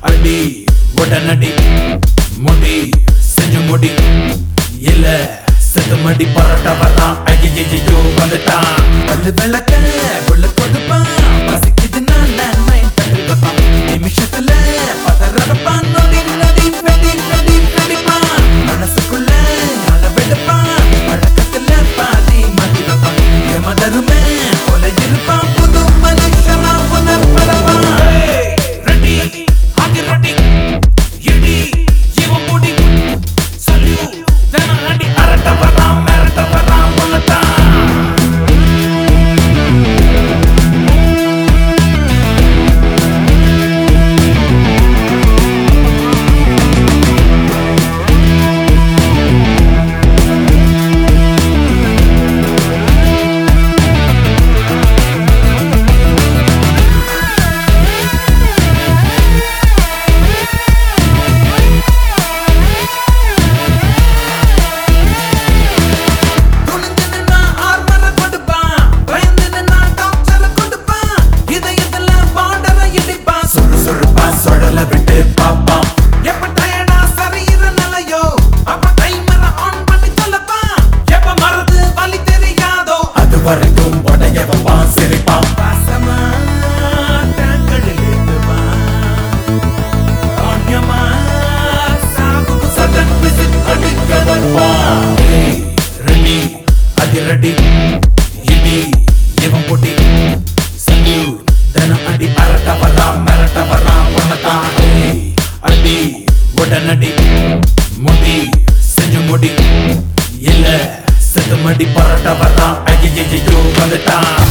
அடி உடனடி முடி செஞ்சு முடி இல்ல செத்து மடி பரட்ட வரான் ஐயோ வந்துட்டான் பல்லு விளக்க உள்ள கொடுப்பான் பசிக்குது நான் நைன் தட்டு வைப்பான் நிமிஷத்துல பதறப்பான் நொடி நொடி வெடி வெடி வெடிப்பான் மனசுக்குள்ள அல வெடுப்பான் பழக்கத்துல பாதி மதி வைப்பான் எமதருமே கொலை இருப்பான் புது மனுஷனா புனர்பரப்பான் ரெடி ஆகி ரெடி இடி இவன் முடி சல்யூட் தினம் அடி அரட்ட வரான் மிரட்ட வரான் உன்னதான் துணிஞ்சு நின்னா ஆர்மரை கொடுப்பான். பயந்து நின்னா டார்ச்சரை கொடுப்பான். இதயத்துல border-அ இடிப்பான். சுறுசுறுப்பா சுழல விட்டு பார்ப்பான். எப்ப tired ஆ சரியிற நிலையோ, அப்ப timer-அ on பண்ணி சொல்லப்பான். எப்ப மறந்து வலி தெரியாதோ, அது வரைக்கும் உடைய வைப்பான், சிரிப்பான். பாசமா தாங்களில் ஏத்துவான். ஆண்யமா சாவுக்கு sudden visit அடிக்க வருவான். ஏய், ரெடி அதிரடி இடி இவன் பொடி சல்யூட் தினம் அடி அரட்ட வரான் மிரட்ட வரான் உன்னதான் ஏய், அடி உடனடி முடி செஞ்சு முடி இல்ல செத்து மடி பரட்ட வரான் ஐயோ வந்துட்டான்